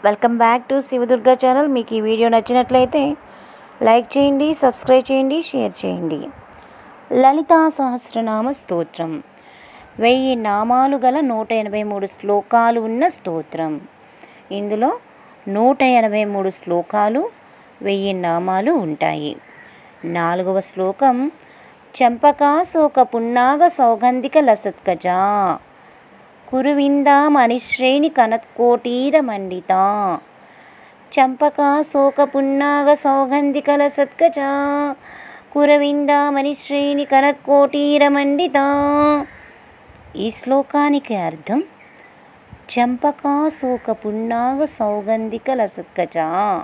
welcome back to Sivadurga channel మీకు ఈ video నచ్చినట్లయితే లైక్ చేయండి సబ్స్క్రైబ్ చేయండి షేర్ చేయండి లలితా సహస్రనామ స్తోత్రం వెయ్యి నామాలు గల నూట ఎనభై మూడు శ్లోకాలు ఉన్న స్తోత్రం ఇందులో నూట ఎనభై మూడు శ్లోకాలు వెయ్యి నామాలు ఉంటాయి నాలుగవ శ్లోకం చంపకాశోక పున్నాగ సౌగంధిక లసత్కజ కురువిందా మణిశ్రేణి కనత్కోటీర మండిత చంపకా శోక పున్నాగ సౌగంధిక లసత్కజ కురవిందా మణిశ్రేణి కనత్కోటీర మండిత ఈ శ్లోకానికి అర్థం చంపకా శోక పున్నాగ సౌగంధిక లసత్కజ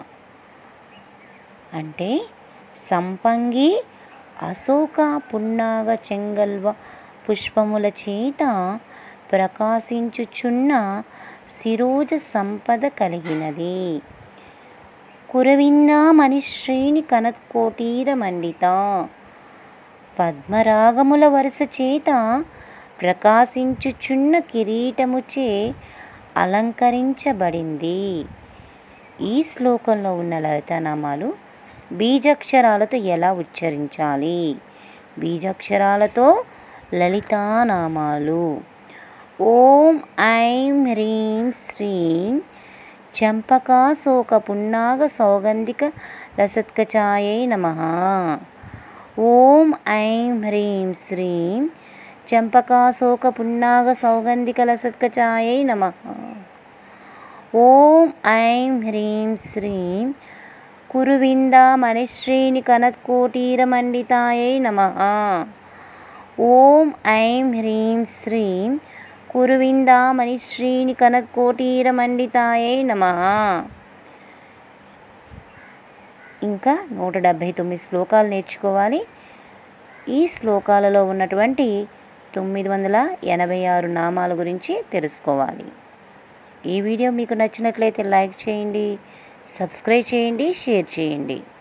అంటే సంపంగి అశోక పున్నాగ చెంగల్వ పుష్పముల చేత ప్రకాశించుచున్న శిరోజ సంపద కలిగినది కురవిందా మణిశ్రేణి కనత్కోటీర మండిత పద్మరాగముల వరుస చేత ప్రకాశించుచున్న కిరీటముచే అలంకరించబడింది ఈ శ్లోకంలో ఉన్న లలితనామాలు బీజాక్షరాలతో ఎలా ఉచ్చరించాలి బీజాక్షరాలతో లలితానామాలు ఓం ఐం హ్రీం శ్రీం చంపకాశోక పున్నాగ సౌగంధిక లసత్కచాయై నమ ఓం ఐం హ్రీం శ్రీం చంపకాశోక పున్నాగ సౌగంధిక లసత్కచాయై నమ ఓం ఐం హ్రీం శ్రీం కురువిందా మణిశ్రేణి కనత్కోటీరమండితాయై నమ ఓం ఐం హ్రీం శ్రీం కురువిందా మణిశ్రీని కనత్కోటీరమండితాయై నమ ఇంకా నూట డెబ్భై తొమ్మిది శ్లోకాలు నేర్చుకోవాలి ఈ శ్లోకాలలో ఉన్నటువంటి తొమ్మిది వందల ఎనభై ఆరు నామాల గురించి తెలుసుకోవాలి ఈ వీడియో మీకు నచ్చినట్లయితే లైక్ చేయండి సబ్స్క్రైబ్ చేయండి షేర్ చేయండి